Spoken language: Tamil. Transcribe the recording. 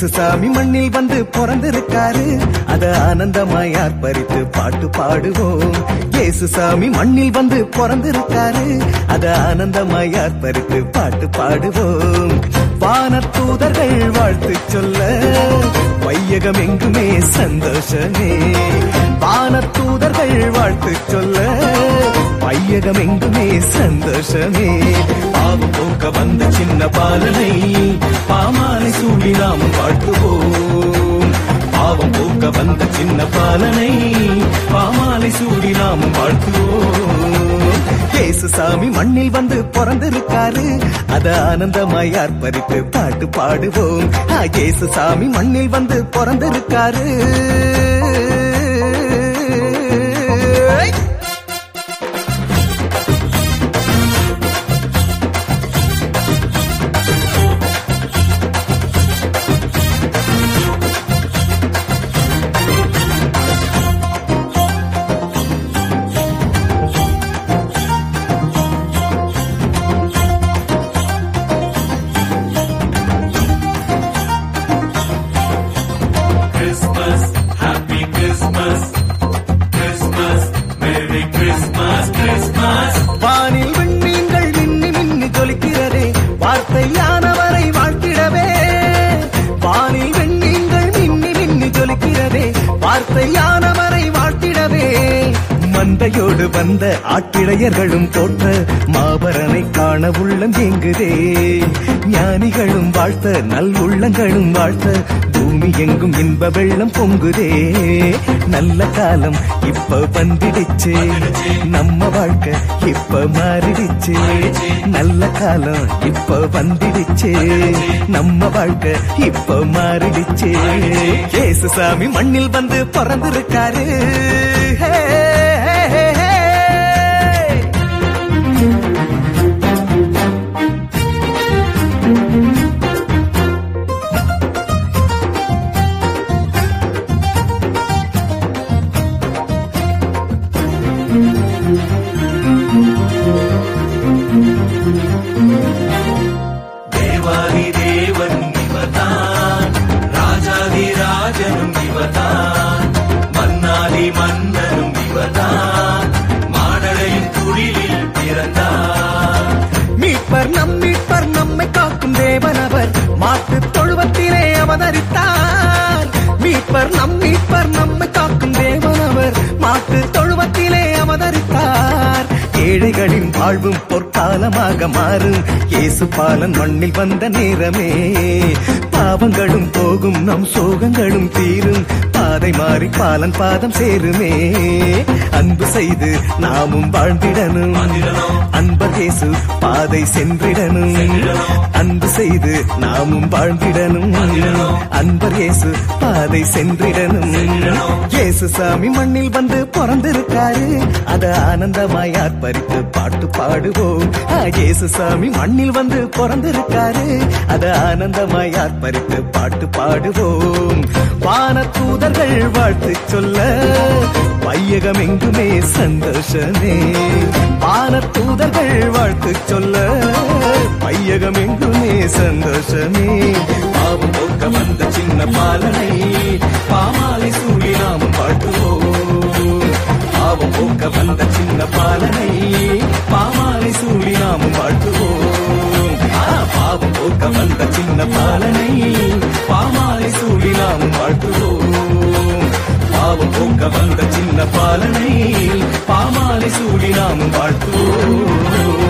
இயேசு சாமி மண்ணில் வந்து பிறந்திருக்காரு அத ஆனந்தமாய் ஆர்ப்பரித்து பாட்டு பாடுவோம் இயேசு சாமி மண்ணில் வந்து பிறந்திருக்காரு அத ஆனந்தமாய் ஆர்ப்பரித்து பாட்டு பாடுவோம் வானத்தூதர்கள் வாழ்த்து சொல்ல வையகம் எங்குமே சந்தோஷமே வானத்தூதர்கள் வாழ்த்து சொல்ல வையகம் எங்குமே சந்தோஷமே பாவம் போக்க வந்த சின்ன பாலனை பாமாலை சூடி நாம் வாழ்த்துவோம் பாவம் போக்க வந்த சின்ன பாலனை பாமாலை சூடி நாம் வாழ்த்துவோம் இயேசு சாமி மண்ணில் வந்து பிறந்திருக்காரு அத ஆனந்தமாய் ஆர்ப்பரித்து பாட்டு பாடுவோம் ஆ, இயேசு சாமி மண்ணில் வந்து பிறந்திருக்காரு Christmas, Happy Christmas, Christmas, Merry Christmas, Christmas. வானில் விண்மீன்கள் மின்னி மின்னி ஜொலிக்கிறதே வார்த்தையானவரை வாழ்த்திடவே வானில் விண்மீன்கள் மின்னி மின்னி ஜொலிக்கிறதே வார்த்தையானவரை வாழ்த்திடவே மந்தையோடு வந்த ஆட்டிடையர்களும் தோற்ற மாபரனை காண உள்ளம் எங்குதே ஞானிகளும் வாழ்த்த நல் உள்ளங்களும் வாழ்த்த பூமி எங்கும் இன்ப வெள்ளம் பொங்குதே நல்ல காலம் இப்ப வந்துடுச்சு நம்ம வாழ்க்கை இப்ப மாறிடுச்சு நல்ல காலம் இப்ப வந்துடுச்சு நம்ம வாழ்க்கை இப்ப மாறிடுச்சு ஏசு சாமி மண்ணில் வந்து பிறந்திருக்காரு ஹே, ஹே, ஹே, ஹே. தேவாதி தேவன் இவர்தான் ராஜாதி ராஜனும் இவர்தான் மன்னாதி மன்னனும் இவர்தான் மாடலையின் குடிலில் பிறந்தார் மீட்பர் நம் மீட்பர் நம்மை காக்கும் தேவனவர் மாட்டு தொழுவத்திலே அவதரித்தார் மீட்பர் நம் மீட்பர் நம்மை காக்கும் தேவனவர் மாட்டு தொழுவத்திலே அவதரித்தார் ஏழைகளின் வாழ்வும் பொற்காலமாக மாறும் இயேசு பாலன் மண்ணில் வந்த நேரமே பாவங்களும் போகும் நம் சோகங்களும் தீரும் பாதை மாறி பாலன் பாதம் சேருமே அன்பு செய்து நாமும் வாழ்ந்திடணும் அன்பர் இயேசு பாதை சென்றிடணும் அன்பு செய்து நாமும் வாழ்ந்திடணும் அன்பர் இயேசு பாதை சென்றிடணும் இயேசு சாமி மண்ணில் வந்து பிறந்திருக்காரு அத ஆனந்தமாய் ஆர்ப்பரித்து பாட்டு பாடுவோம் ஆ, இயேசு சாமி மண்ணில் வந்து பிறந்திருக்காரு அத ஆனந்தமாய் ஆர்ப்பரித்து பாட்டு பாடுவோம் வானத்தூதர்கள் வாழ்த்து சொல்ல வையகம் எங்குமே சந்தோஷமே வானத்தூதர்கள் வாழ்த்து சொல்ல வையகம் எங்குமே சந்தோஷமே பாவம் போக்க வந்த சின்ன பாலனை பாமாலை சூழி நாம் பாட்டுவோம் பாவம் போக்க வந்த சின்ன பாலனை பாமாலை சூழி நாம் வாழ்த்துவோம் ஆ, பாவம் போக்க வந்த சின்ன பாலனை பாமாலை சூழி நாம் வாழ்த்துவோம் பாவம் போக்க வந்த சின்ன பாலனை பாமாலை சூடி நாம் வாழ்த்துவோம்